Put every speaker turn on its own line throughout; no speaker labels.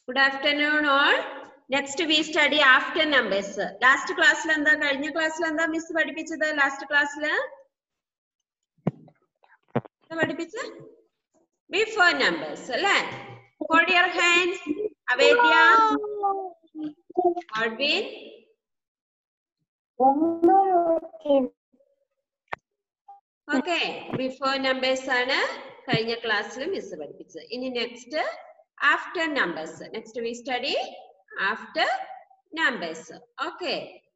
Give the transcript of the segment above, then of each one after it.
Good afternoon all next we study after numbers last ക്ലാസ്സിൽ എന്താ കഴിഞ്ഞ ക്ലാസ്സിൽ എന്താ മിസ് പഠിപ്പിച്ചത് ലാസ്റ്റ് ക്ലാസ്സിൽ പഠിപ്പിച്ച ബിഫോർ നമ്പേഴ്സ് അല്ലേ hold your hands Avedya Alvin okay before numbers ആണ് കഴിഞ്ഞ ക്ലാസ്സിൽ മിസ് പഠിപ്പിച്ചത് ഇനി next after numbers next we study after numbers okay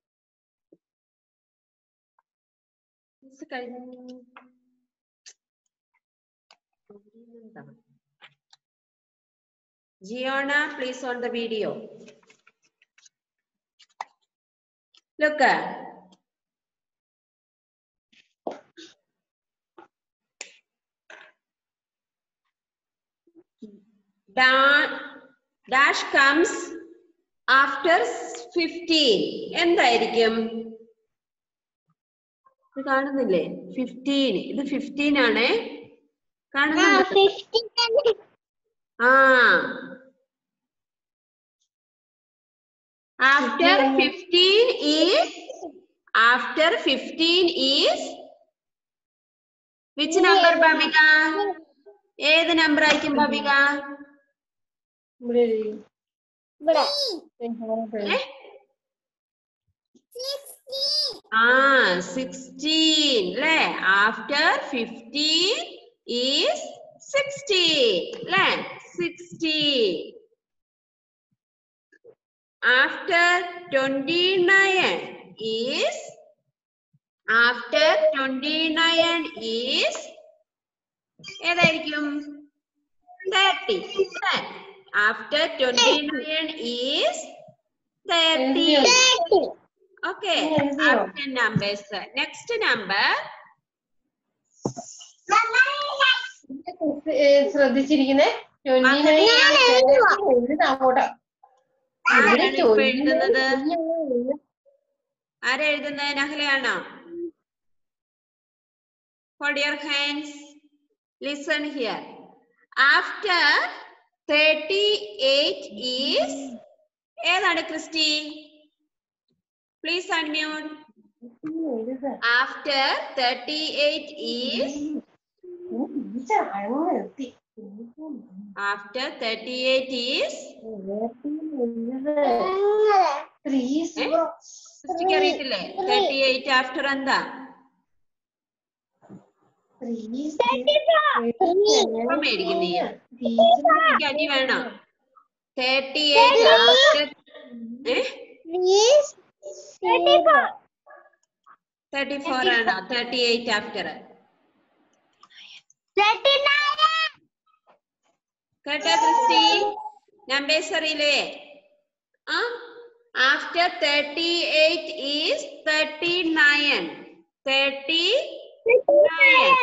miss കഴിഞ്ഞു ജിയോണ please on the video look dash comes after fifteen എന്തായിരിക്കും ഇത് കാണുന്നില്ലേ ഫിഫ്റ്റീൻ ഇത് ഫിഫ്റ്റീൻ ആണേ കാണുന്നുണ്ട് ആ after fifteen is after fifteen is which number Babika ഏത് നമ്പർ ആയിരിക്കും ബബിക ഏ? ആ സിക്സ്റ്റീൻ അല്ലേ ആഫ്റ്റർ ഫിഫ്റ്റീൻ ഈസ് സിക്സ്റ്റീൻ അല്ലേ sixteen after twenty nine is after twenty nine is ഏതായിരിക്കും thirty after twenty nine is thirty okay after numbers next number
ശ്രദ്ധിച്ചിരിക്കുന്നേ twenty nine അങ്ങോട്ടാ
ആരാണ് ഇപ്പൊ എഴുതുന്നത് ആരാ എഴുതുന്നത് നഹലയാണോ Hold your hands. Listen here. After 38 is ഏതാണ് Christy please unmute after thirty eight is after thirty eight is ക്രിസ്റ്റിക്ക് അറിയത്തില്ലേ തേർട്ടി എയ്റ്റ് ആഫ്റ്റർ എന്താ ഇപ്പൊ മേടിക്കും നീ എനിക്ക് അടി വേണോ thirty eight after thirty four ആണോ തേർട്ടി എയ്റ്റ് ആഫ്റ്റർ കേട്ടോ ക്രിസ്റ്റി നമ്പേഴ്സ് അറിയില്ലേ ആ after thirty eight is thirty nine thirty nine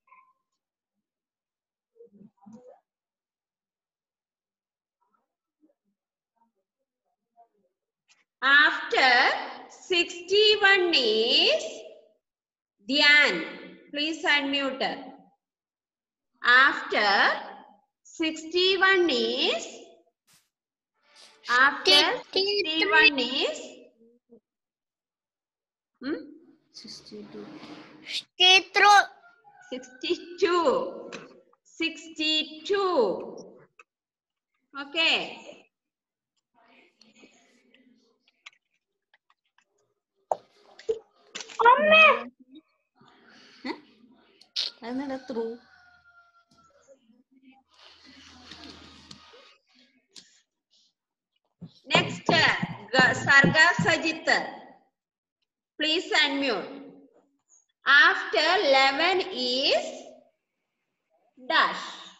After 61 is Dhyan. Please unmute. After 61 is after 61 is hmm? 62. 62. Okay.
അതിനിടെ ത്രൂ
Next, Ga- Sarga Sajit. Please unmute. After 11 is dash.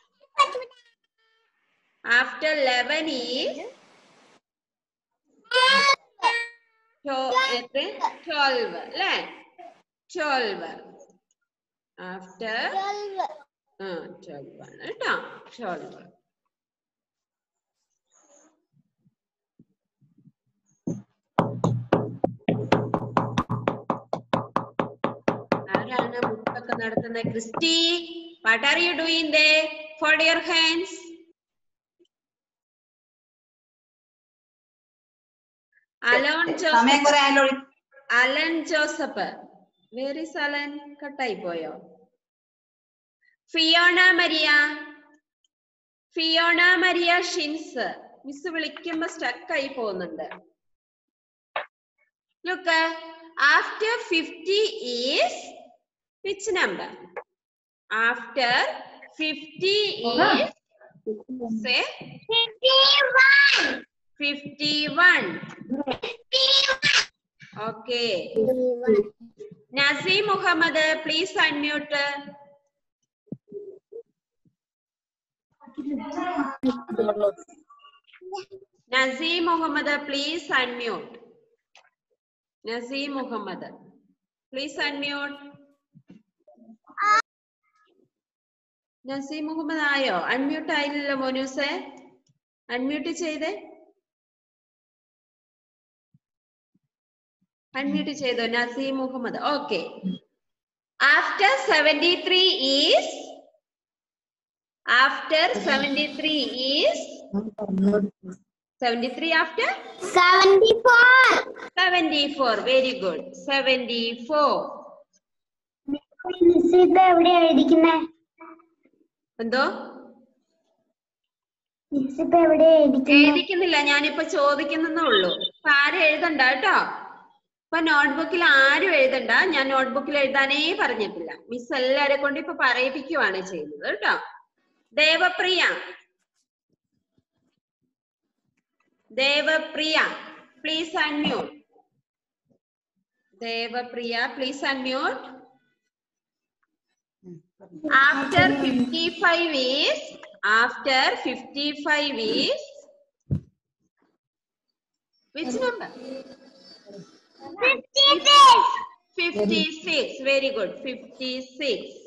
After 11 is to- എത്ര? 12 അല്ലേ 12 after ആ 12 ആണ് കേട്ടോ 12 ആരാണ് ബുക്കൊക്കെ നടത്തുന്നത് Christy what are you doing ദേ ഫോൾഡ് യുവർ ഹാൻഡ്സ് അലോൺ
സമയം
ജോസഫ്
കുറെ ആയല്ലോ
Alan Joseph where is Alan കട്ടായി പോയോ ഫിയോണ മരിയ ഫിയോണ മരിയ ഷിൻസ് മിസ് വിളിക്കുമ്പോ സ്റ്റക്ക് ആയി പോകുന്നുണ്ട് look after fifty is which number after fifty is say fifty one okay Naseem Muhammad please unmute Naseem Muhammad please unmute Naseem Muhammad please unmute Naseem Muhammad ആയോ unmute ആയില്ലല്ലോ മോനൂസെ unmute ചെയ്തേ അൺമ്യൂട്ട് ചെയ്തോ Naseem Muhammad okay after seventy three is after seventy three is seventy three after seventy four very good seventy four
miss ഇപ്പൊ എവിടെയാ എഴുതിക്കുന്നേ
എന്തോ
miss ഇപ്പൊ എവിടെയാ എഴുതിക്കുന്നേ
എഴുതിക്കുന്നില്ല ഞാനിപ്പോ ചോദിക്കുന്നേ ഉള്ളൂ അപ്പൊ ആരും എഴുതണ്ട കേട്ടോ ഇപ്പൊ നോട്ട്ബുക്കിൽ ആരും എഴുതണ്ട ഞാൻ നോട്ട്ബുക്കിൽ എഴുതാനേ പറഞ്ഞിട്ടില്ല മിസ് എല്ലാരെ കൊണ്ട് ഇപ്പൊ പറയിപ്പിക്കുവാണ് ചെയ്യുന്നത് കേട്ടോ Devapriya Devapriya please unmute Devapriya please unmute after 55 is after 55 is which number 56 very good 56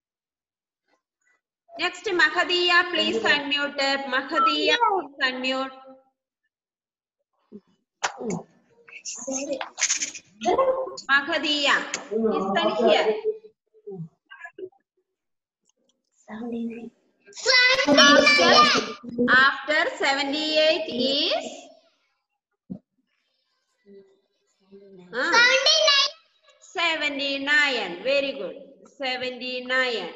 next mahadiya please unmute mahadiya please unmute mahadiya listen here after after 78 is Ah, 79 very good 79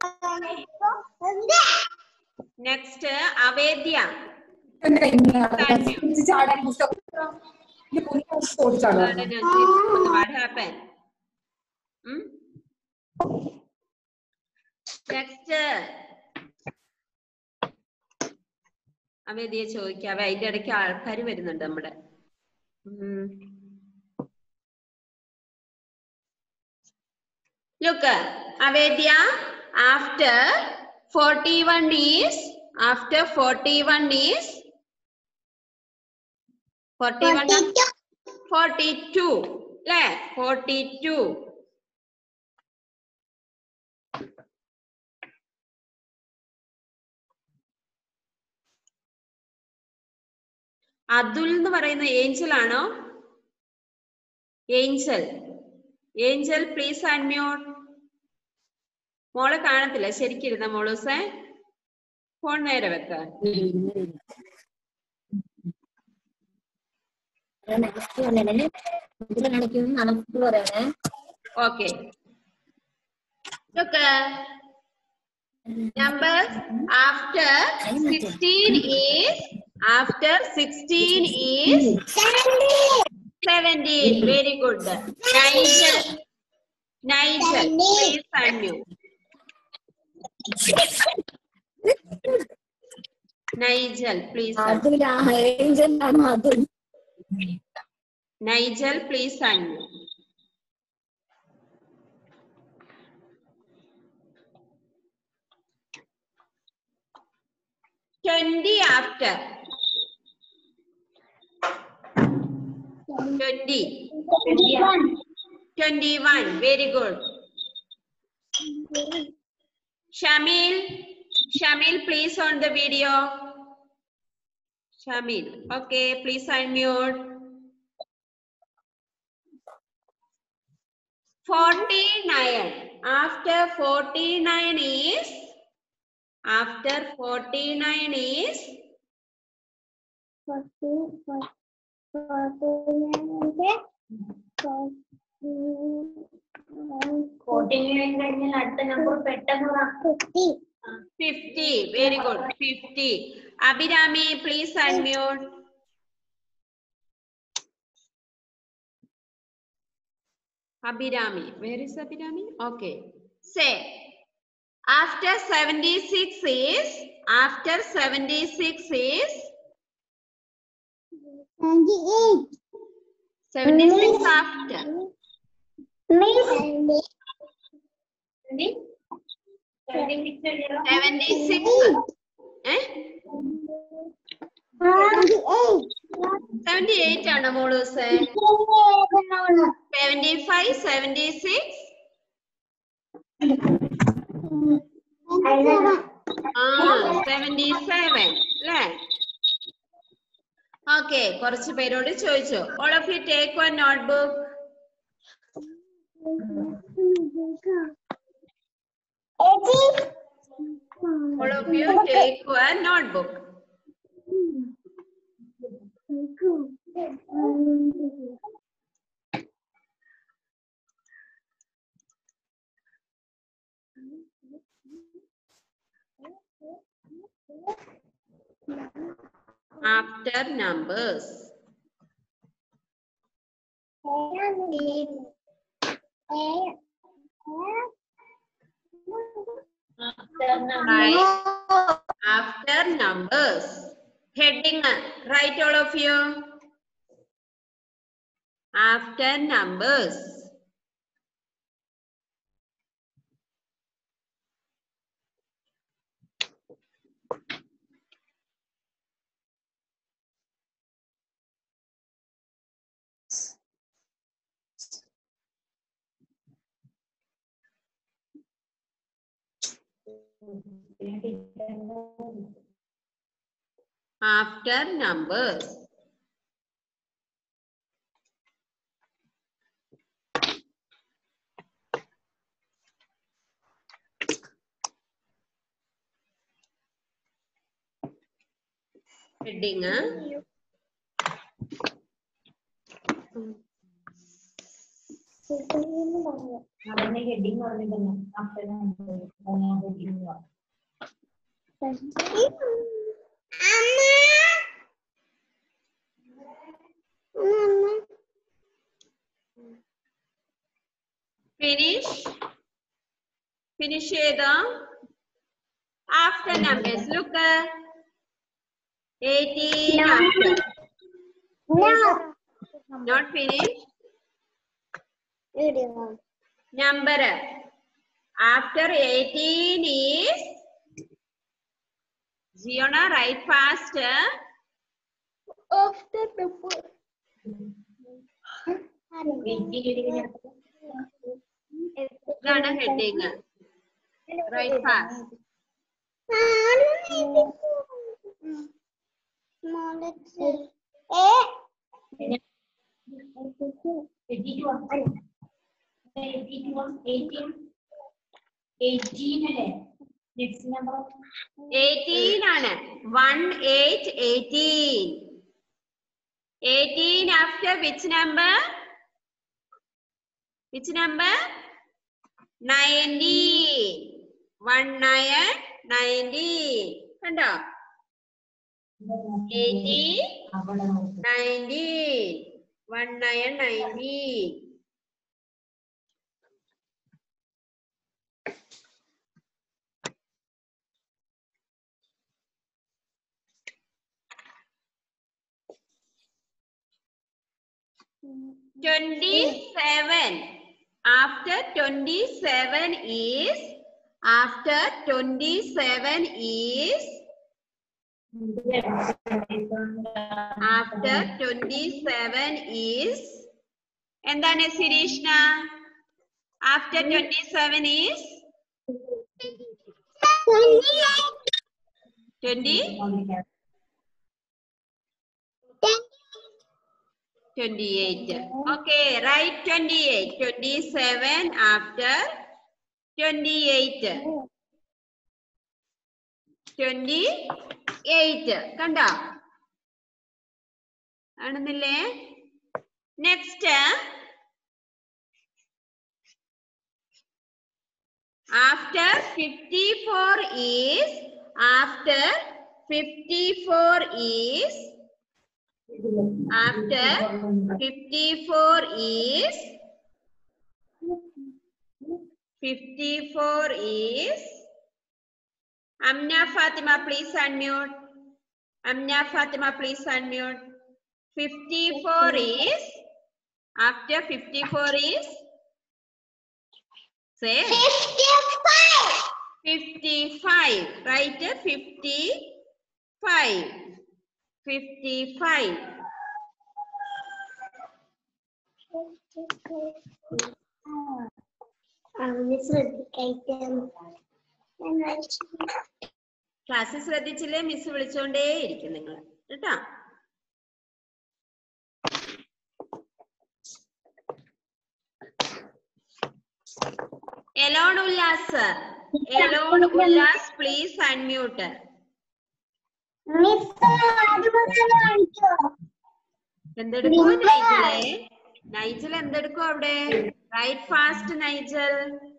next avedya Pardon, Nazim. what happened hmm? next അവേദിയെ ചോദിക്കാവേ അതിന്റെ ഇടയ്ക്ക് ആൾക്കാർ വരുന്നുണ്ട് നമ്മുടെ ഉം. Look, Avedya, after 41 is, after 41 is, 41, 42, അല്ലേ 42. അതുൽ എന്ന് പറയുന്ന ഏഞ്ചൽ ആണോ ഏഞ്ചൽ ഏഞ്ചൽ പ്ലീസ് അൺമ്യൂട്ട് മോളെ കാണത്തില്ല ശരിക്കിരുന്ന മോളൂസേ ഫോൺ നേരെ വെക്ക okay Look, numbers after 16 is, after 16 is 17. Very good. Nigel, Nigel, please unmute. Nigel, please. unmute. Nigel, please unmute. Twenty after. Twenty. Twenty-one. Very good. Shamil, Shamil, please on the video. Shamil, okay, please unmute. Forty-nine. After forty-nine is, after forty-nine is
fourteen കഴിഞ്ഞാൽ അടുത്ത നമ്പർ പെട്ടെന്ന് fifty
fifty very good fifty Abhirami please unmute Abhirami. Where is Abhirami? Okay. Say, after 76 is, after 76 is, 76 after. Seventy-six. Eh? Seventy-eight ആണ് മോള് seventy five seventy six ആ seventy seven അല്ലേ okay കുറച്ച് പേരോട് ചോദിച്ചു all of you take one notebook all of you take one notebook after numbers right after numbers heading right all of you after numbers after numbers heading ah?
അവന്റെ heading പറഞ്ഞിരുന്നു heading
finish finish ചെയ്തോ after numbers look uh, 18 after not finished number after 18 is Giona write fast ഇതാണ് heading write fast
next number
18 ആണ് 1 8 18 18 after which number which number 19 1 9 19 കണ്ടോ 18
അവിടെ നോക്ക്
19 1 9 19 27 after 27 is after 27 is after 27 is എന്താണ് സിരീഷ്ണ after 27 is 20 28 okay write 28 27 after 28 28 കണ്ടോ കാണുന്നില്ലേ next after 54 is after 54 is after 54 is 54 is Amna Fatima please unmute Amna Fatima please unmute 54 is after 54 is say 55 right 55 55
അവന് ശ്രദ്ധിക്കാൻ
ക്ലാസ്സിൽ ശ്രദ്ധിച്ചില്ലേ miss വിളിച്ചോണ്ടേ ഇരിക്കും നിങ്ങൾ കേട്ടാ Elon Ullas Elon Ullas please unmute എന്തെടുക്കോ നൈജലേ നൈജൽ എന്തെടുക്കോ അവിടെ റൈറ്റ് ഫാസ്റ്റ് നൈജൽ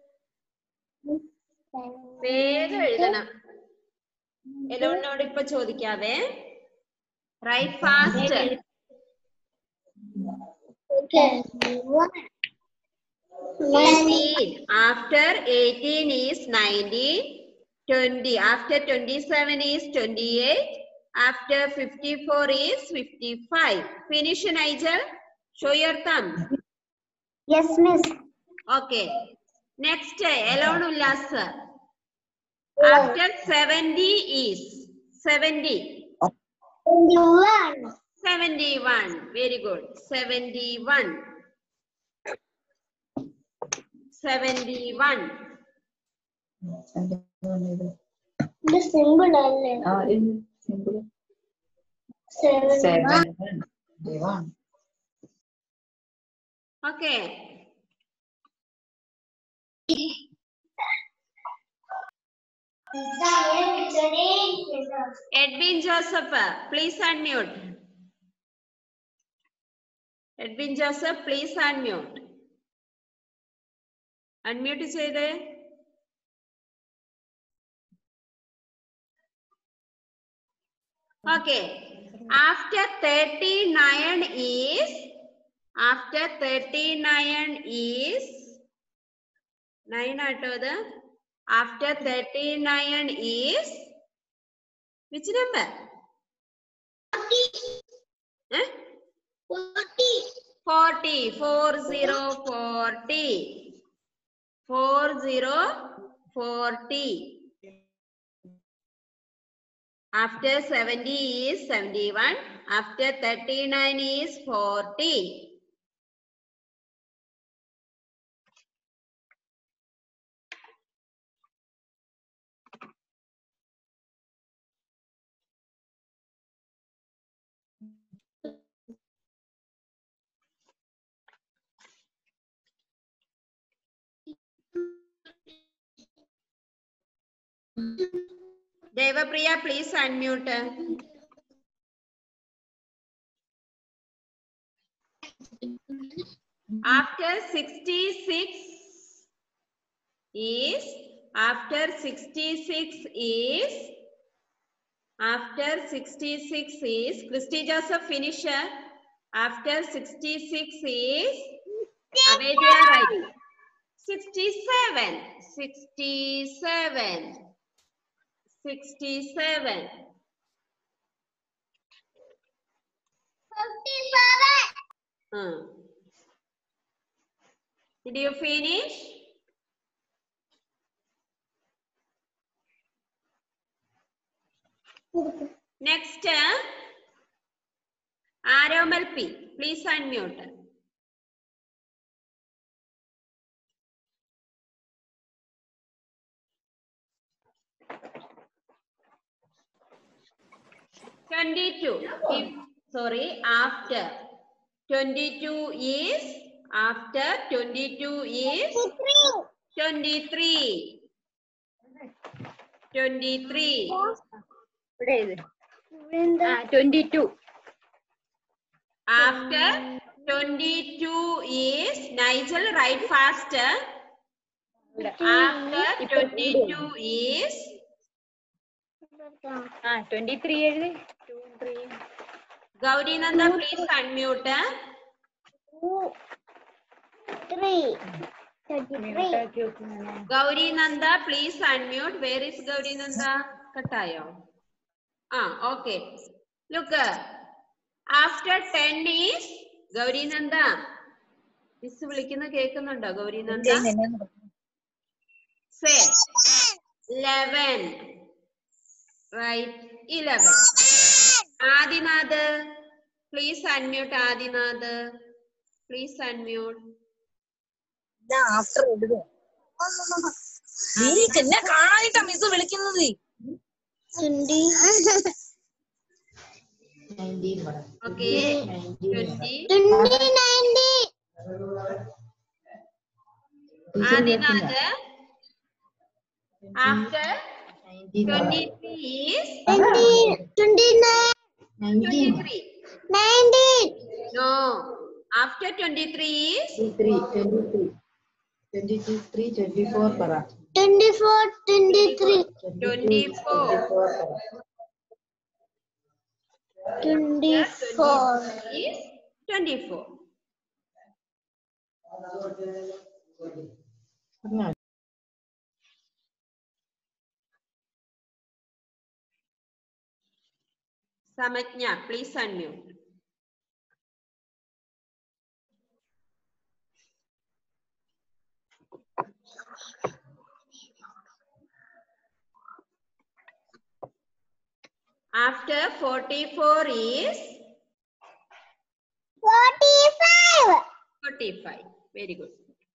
വേഗം എഴുതണം എലോണിനോട് ഇപ്പൊ ചോദിക്കാവേ write fast Eighteen. After eighteen is nineteen. Twenty. After twenty-seven is twenty-eight. After fifty-four is fifty-five. Finish, Nigel. Show your thumb.
Yes miss
Okay. Next, Elon Ullas. After seventy is seventy. Seventy-one. Very good. Seventy-one. Seventy-one.
ഇത് simple അല്ലേ
ആ ഇത് simple
seven
seven
Okay. Edwin Joseph, please unmute. Edwin Joseph, please unmute. Unmute ചെയ്തേ Okay. After 39 is after 39 is 9 ആട്ടോ അത് after 39 is which number? Eh? 40 40 40 40 40 after 70 is 71 after 39 is 40 Devapriya, please unmute. After 66 is, after 66 is, after 66 is, Christy Joseph finisher. After 66 is, Avedya right. 67, 67. 67. Hmm. Did you finish? Next, uh, Aromal P. Please unmute. Twenty-two. If, sorry, after. Twenty-two is, after twenty-two is twenty-three. Twenty-three.
Twenty two
After 22 is Nigel write faster. After 22 is
ആ twenty three എഴുതി two three
Gauri Nanda, please unmute.
three, thirty-three.
ആക്കി വെക്കുന്നതാണ്
Gauri Nanda, please unmute. Where is Gauri Nanda? Katayo. Ah, okay. Look, uh, after 10 is Gauri Nanda. Miss വിളിക്കുന്ന കേൾക്കുന്നുണ്ടോ Gauri Nanda say eleven write eleven Adinath please unmute Adinath please unmute
after എഴുതുക നീക്ക് എന്നെ കാണാനിട്ടാ miss വിളിക്കുന്നത്
Twenty.
Nineteen പറ
okay twenty
Twenty, ninety.
Adinath after
nineteen
twenty three is
Twenty, twenty-nine,
twenty
nineteen
three
nineteen.
No after twenty three is
three twenty three twenty two three twenty four പറ
Twenty-four, twenty-three,
twenty four
four പറ
twenty-four.
Is twenty four
പറഞ്ഞോ
Samajna please unmute After 44 is
Forty-five.
45. Very good.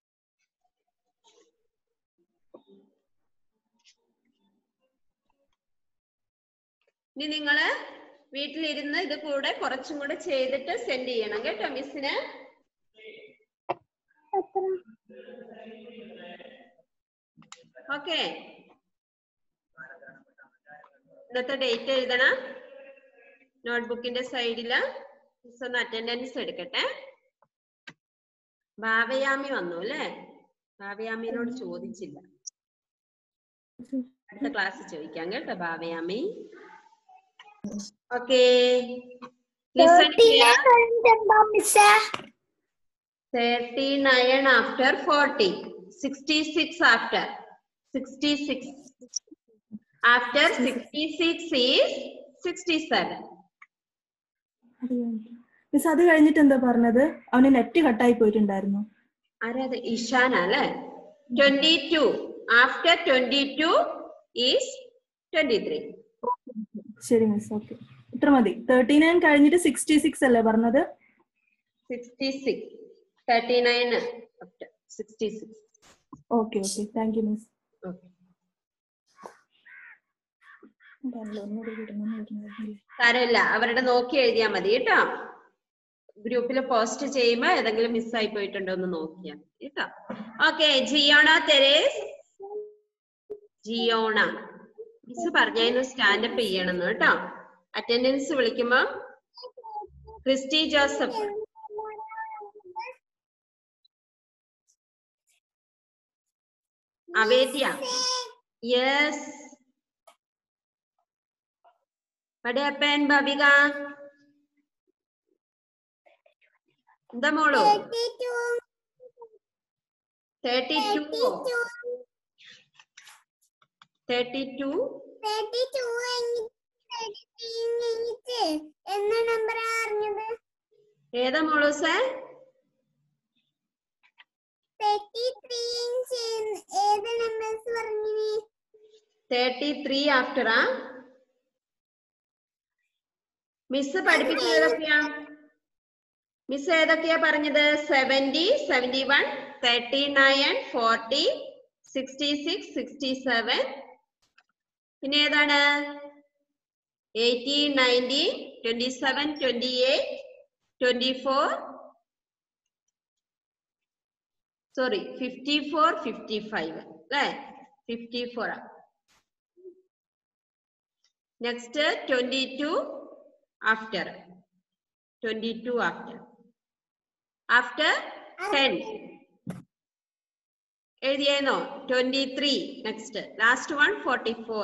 ഇനി നിങ്ങള് വീട്ടിലിരുന്ന് ഇത് കൂടെ കുറച്ചും കൂടെ ചെയ്തിട്ട് സെൻഡ് ചെയ്യണം കേട്ടോ മിസ്സിന് ഓക്കെ ഇന്നത്തെ ഡേറ്റ് എഴുതണം നോട്ട്ബുക്കിന്റെ സൈഡില് മിസ് ഒന്ന് അറ്റൻഡൻസ് എടുക്കട്ടെ ഭാവയാമി വന്നു അല്ലേ ഭാവയാമിനോട് ചോദിച്ചില്ല അടുത്ത ക്ലാസ് ചോദിക്കാം കേട്ടോ Bhavayami okay thirty nine after forty sixty six after sixty six after sixty six is sixty seven
miss അത് കഴിഞ്ഞിട്ട് എന്താ പറഞ്ഞത് അവന് നെറ്റ് കട്ടായി പോയിട്ടുണ്ടായിരുന്നു
ആരാത് ഇഷാന അല്ലേ twenty two after twenty two is twenty three
ശരി മിസ് ഓക്കെ ഇത്ര മതി തേർട്ടി നയൻ കഴിഞ്ഞിട്ട് സിക്സ്റ്റി സിക്സ് അല്ലേ പറഞ്ഞത്
sixty six thirty nine sixty six
okay okay thank you miss
okay
ഒന്നുകൂടി വിടണമെന്ന് പറഞ്ഞിരുന്നില്ലേ?
സാരമില്ല അവരുടെ നോക്കി എഴുതിയാ മതി കേട്ടോ ഗ്രൂപ്പിൽ പോസ്റ്റ് ചെയ്യുമ്പോ ഏതെങ്കിലും മിസ്സായി പോയിട്ടുണ്ടോ എന്ന് നോക്കിയാ മതി കേട്ടോ okay Giona Therese Giona miss പറഞ്ഞതിന് സ്റ്റാൻഡപ്പ് ചെയ്യണമെന്ന് കേട്ടോ അറ്റൻഡൻസ് വിളിക്കുമ്പോ Christy Joseph Avedya yes What happened, Babika? എന്താ മോളോ തേർട്ടി ടു തേർട്ടി ടു
എന്ന നമ്പർ അറിഞ്ഞത്
ഏതാ മോളൂസേ
തേർട്ടി ത്രീ ഏത് നമ്പേഴ്സ് പറഞ്ഞിനി
തേർട്ടി ത്രീ ആഫ്റ്ററാ മിസ് പഠിപ്പിച്ചത് ഏതൊക്കെയാ മിസ് ഏതൊക്കെയാ പറഞ്ഞത് seventy seventy one thirty nine forty sixty six sixty seven പിന്നെ ഏതാണ് eighty ninety twenty seven twenty eight twenty four sorry fifty four fifty five അല്ലേ fifty four next twenty two after 22 after. After 10. എഴുതിയായിരുന്നോ twenty three next last one forty four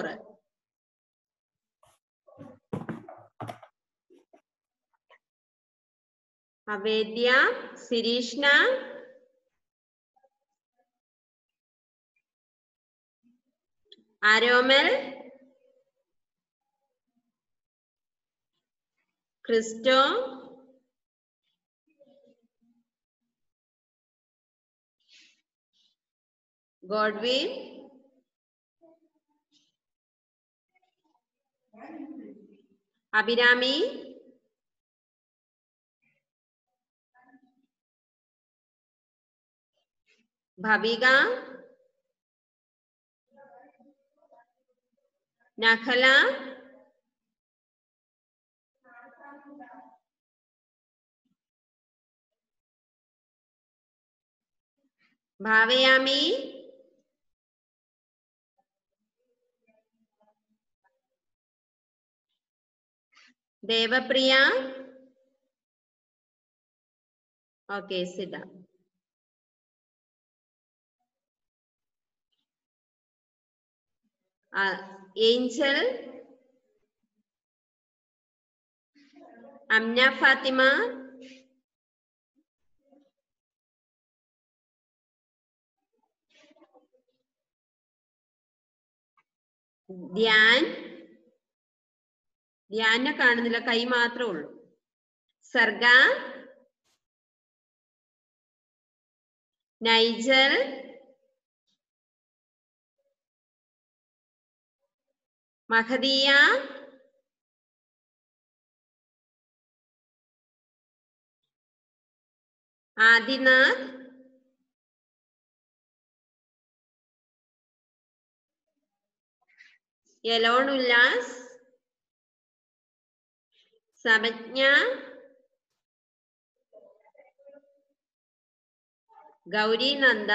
Avedya Sirishna Aromal Christo Godwin Abhirami Bhavika Nakhala Bhavayami Devapriya okay Siddha Angel Amna Fathima Dhyan ധ്യാനെ കാണുന്നില്ല കൈ മാത്രമേ ഉള്ളൂ Sarga Nigel Mahadiya Adinath Elon Ullas Samajna Gauri Nanda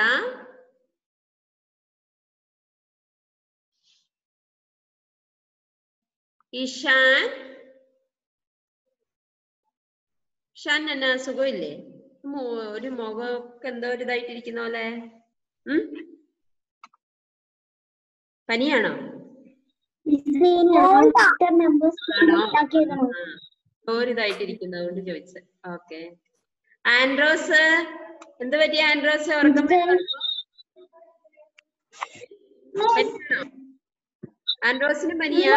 Ishan Shan എന്നാ സുഖമില്ലേ മോ- ഒരു മുഖമൊക്കെ എന്തോ ഒരു ഇതായിട്ടിരിക്കുന്ന പോലെ ഉം പനിയാണോ ആണോ ആ, ഒരിതായിട്ടിരിക്കുന്നു അതുകൊണ്ട് ചോദിച്ചത് ഓക്കെ ആൻഡ്രോസ് എന്ത് പറ്റിയ ആൻഡ്രോസ് ഉറക്കം വരുന്നുണ്ടോ? പനിയാണോ? ആൻഡ്രോസിന് പനിയാ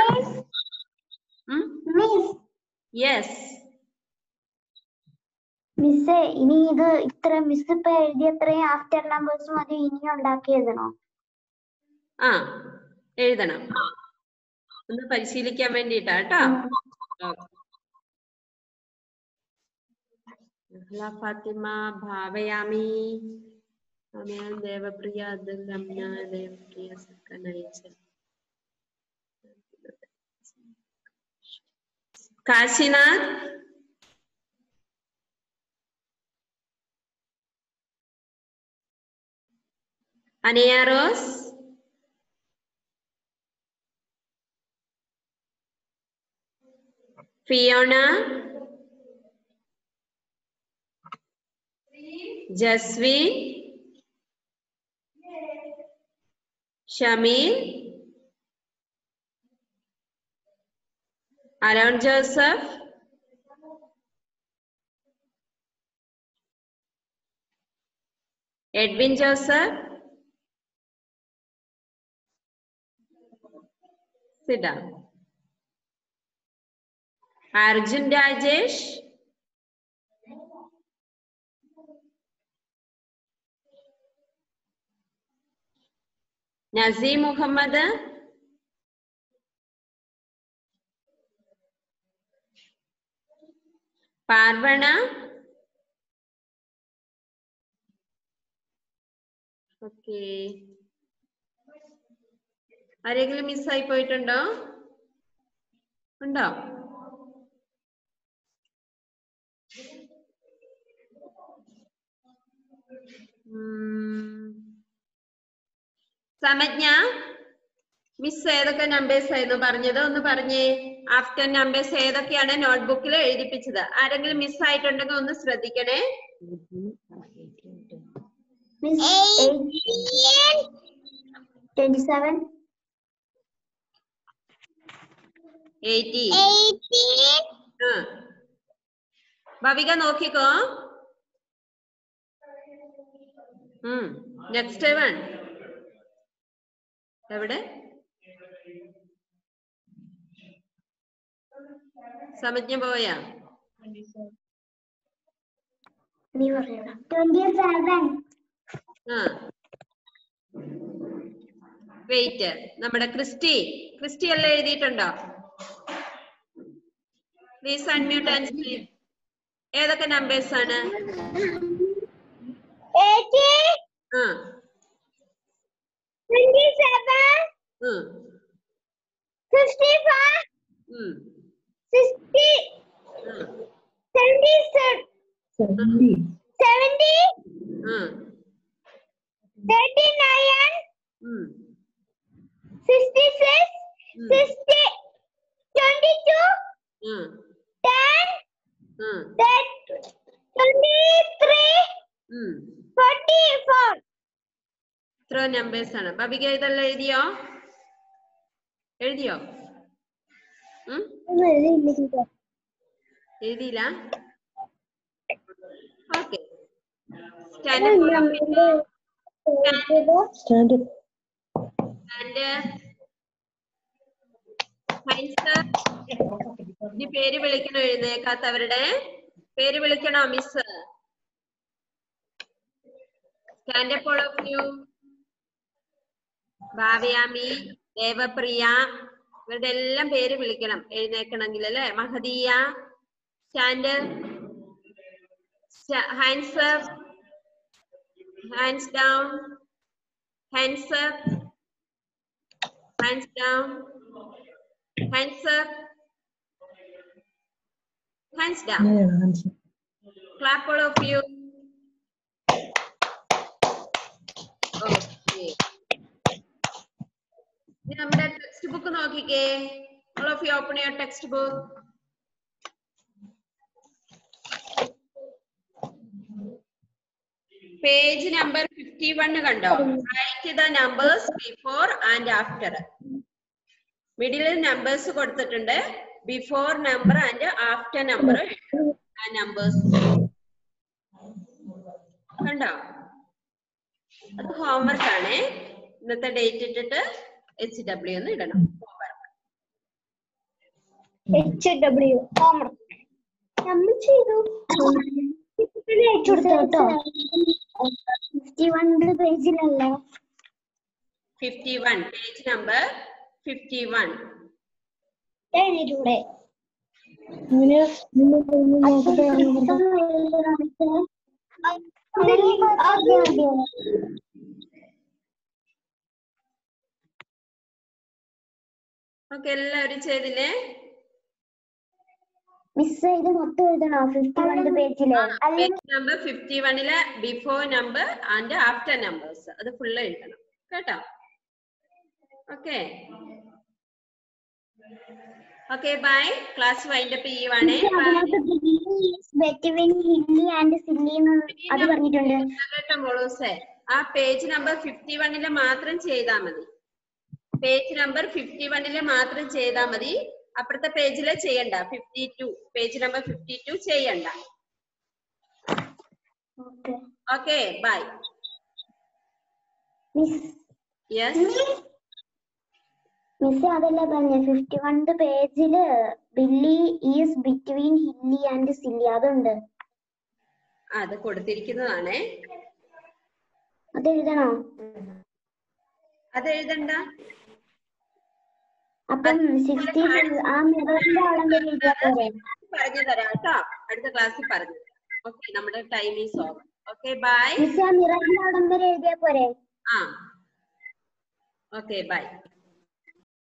യെസ്
മിസ്സേ ഇനി ഇത് ഇത്ര മിസ് ഇപ്പൊ എഴുതിയ അത്രയും ആഫ്റ്റർ നമ്പേഴ്സ് മതി ഇനി ഉണ്ടാക്കി എഴുതണോ
ആ എഴുതണം ഒന്ന് പരിശീലിക്കാൻ വേണ്ടിട്ടാ കേട്ടോ നഹ്ല ഫാത്തിമ ഭാവയാമി അമയ ദേവപ്രിയ അതുൽ രമ്യ ദേവപ്രിയ സക്ക നയിച്ചൽ Kashinath Anaya Rose Fiona Jaswin Shameel Elon Joseph Edwin Joseph സിഡ അർജുൻ രാജേഷ് നസീം മുഹമ്മദ് പാർവണ ഓക്കെ ആരെങ്കിലും മിസ്സായി പോയിട്ടുണ്ടോ ഉണ്ടോ ഉം. സമജ്ഞ മിസ് ഏതൊക്കെ നമ്പേഴ്സ് ആയിരുന്നു പറഞ്ഞത് ഒന്ന് പറഞ്ഞേ ആഫ്റ്റർ നമ്പേഴ്സ് ഏതൊക്കെയാണ് നോട്ട്ബുക്കിൽ എഴുതിപ്പിച്ചത് ആരെങ്കിലും മിസ് ആയിട്ടുണ്ടെങ്കിൽ ഒന്ന് ശ്രദ്ധിക്കണേ
മിസ് ട്വന്റി സെവൻ
എയ്റ്റി ആ ഭവിക നോക്കിക്കോ ഉം നെക്സ്റ്റ് വൺ എവിടെ സമജ്ഞ പോയാ
ട്വന്റി സെവൻ
ആ വെയിറ്റ് നമ്മുടെ ക്രിസ്റ്റി ക്രിസ്റ്റി എല്ലാം എഴുതിയിട്ടുണ്ടോ പ്ലീസ് അൺമ്യൂട്ട് ആൻഡ് സ്പീക്ക് ഏതൊക്കെ നമ്പേഴ്സ് ആണ് ആ
ട്വന്റി സെവൻ
ഉം,
ഫിഫ്റ്റി ഫൈവ്
ഉം,
സിക്സ്റ്റി
ഉം,
സെവന്റി
Seventy.
സെവന്റി
ഉം,
തേർട്ടി നയൻ
ഉം,
സിക്സ്റ്റി സിക്സ്
ഉം,
സിക്സ്റ്റി ട്വന്റി ടു
ഉം,
ടെൻ
ഉം,
ട്വന്റി ത്രീ
ഉം.
ഫോർട്ടി ഫോർ
ഇത്ര നമ്പേഴ്സ് ആണ് ബബിക ഇതെല്ലാം എഴുതിയോ എഴുതിയോ ഉം എഴുതിയില്ല okay standard
Stand up.
And science ഇനി പേര് വിളിക്കണോ എഴുന്നേക്കാത്തവരുടെ പേര് വിളിക്കണോ miss stand up all of you Bhavayami Devapriya ഇവരുടെ എല്ലാം പേര് വിളിക്കണം എഴുന്നേക്കണമെങ്കിൽ അല്ലെ Mahadiya stand hands up hands down hands up hands down hands up hands down
Yeah, hands up.
clap all of you okay ഇനി നമ്മുടെ ടെക്സ്റ്റ് ബുക്ക് നോക്കിക്കേ all of you open your text book page number fifty one കണ്ടോ write the numbers before and after മിഡിലിൽ numbers കൊടുത്തിട്ടുണ്ട് before number and after number ആ numbers കണ്ടോ അത് homework ആണ് ഇന്നത്തെ ഡേറ്റ് ഇട്ടിട്ട് എച്ച് ഡബ്ല്യു എന്ന് ഇടണം ഹോംവർക്ക്
എച്ച് ഡബ്ല്യു നമ്മൾ ചെയ്തു അയച്ചു കൊടുത്തു കേട്ടോ ഫിഫ്റ്റി വൺ പേജിലല്ലേ
fifty one page number fifty one
എഴുതിയിട്ടൂടെ
ഇങ്ങനെയാ നിങ്ങൾ ഒന്ന് നോക്കട്ടെ
ഓക്കെ എല്ലാവരും ചെയ്തില്ലേ
മിസ് ഇത് മൊത്തം എഴുതണോ ഫിഫ്റ്റി വൺ പേജില്
പേജ് നമ്പർ ഫിഫ്റ്റി വണ്ണിലെ before number and after numbers അത് ഫുള്ള് എഴുതണം കേട്ടോ okay okay bye class wind up ചെയ്യുവാണേ
ബെറ്റ്വീൻ ഹില്ലി ആൻഡ് സില്ലി എന്ന് അത് പറഞ്ഞിട്ടുണ്ട്
കേട്ടോ മോളൂസേ ആ പേജ് നമ്പർ ഫിഫ്റ്റി വണ്ണില് മാത്രം ചെയ്താൽ മതി പേജ് നമ്പർ ഫിഫ്റ്റി വണ്ണില് മാത്രം ചെയ്താൽ മതി അപ്പുറത്തെ പേജില് ചെയ്യണ്ട fifty two page number fifty two ചെയ്യണ്ട
okay
okay bye
miss
yes
miss അതല്ല പറഞ്ഞ ഫിഫ്റ്റി വൺ പേജില് Billy is between hilly and silly അതുണ്ട്
അത് കൊടുത്തിരിക്കുന്നതാണേ
അത് എഴുതണോ
അത് എഴുതണ്ട
അപ്പം സിക്സ്റ്റി ആ മിററിന്റെ അവിടെ വരെ എഴുതിയാ പോരെ
പറഞ്ഞു തരാം കേട്ടോ അടുത്ത ക്ലാസ്സിൽ പറഞ്ഞു തരാം ഓക്കെ നമ്മുടെ time is over okay bye
miss ആ മിററിന്റെ അവിടെ വരെ എഴുതിയാ പോരെ
ആ ഓക്കെ ബൈ